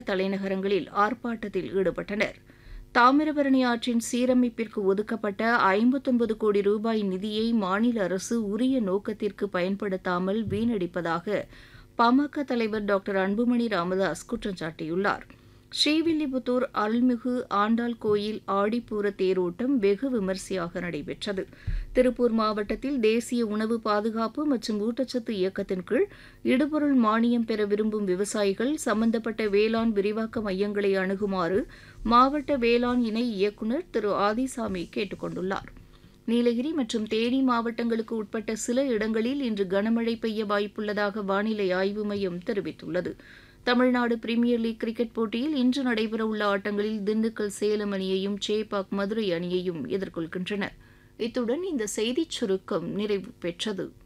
தலைநகரங்களில் ஆர்ப்பாட்டத்தில் ஈடுபட்டனர் தாமிரபரணி ஆற்றின் சீரமைப்பிற்கு ஒதுக்கப்பட்ட ஐம்பத்தொன்பது கோடி ரூபாய் நிதியை மாநில அரசு உரிய நோக்கத்திற்கு பயன்படுத்தாமல் வீணடிப்பதாக பாமக தலைவர் டாக்டர் அன்புமணி ராமதாஸ் குற்றம் சாட்டியுள்ளார் ஸ்ரீவில்லிபுத்தூர் அருள்மிகு ஆண்டாள் கோயில் ஆடிப்பூர தேரோட்டம் வெகு விமரிசையாக நடைபெற்றது திருப்பூர் மாவட்டத்தில் தேசிய உணவு பாதுகாப்பு மற்றும் ஊட்டச்சத்து இயக்கத்தின் கீழ் இடுபொருள் மானியம் பெற விரும்பும் விவசாயிகள் சம்பந்தப்பட்ட வேளாண் விரிவாக்க மையங்களை அணுகுமாறு மாவட்ட வேளாண் இணை இயக்குநர் திரு ஆதிசாமி கேட்டுக் கொண்டுள்ளார் நீலகிரி மற்றும் தேனி மாவட்டங்களுக்கு உட்பட்ட சில இடங்களில் இன்று கனமழை பெய்ய வாய்ப்புள்ளதாக வானிலை ஆய்வு மையம் தெரிவித்துள்ளது தமிழ்நாடு பிரீமியர் லீக் கிரிக்கெட் போட்டியில் இன்று நடைபெறவுள்ள ஆட்டங்களில் திண்டுக்கல் சேலம் அணியையும் சேப்பாக் மதுரை அணியையும் எதிர்கொள்கின்றன இத்துடன் இந்த செய்திச் சுருக்கம் நிறைவு பெற்றது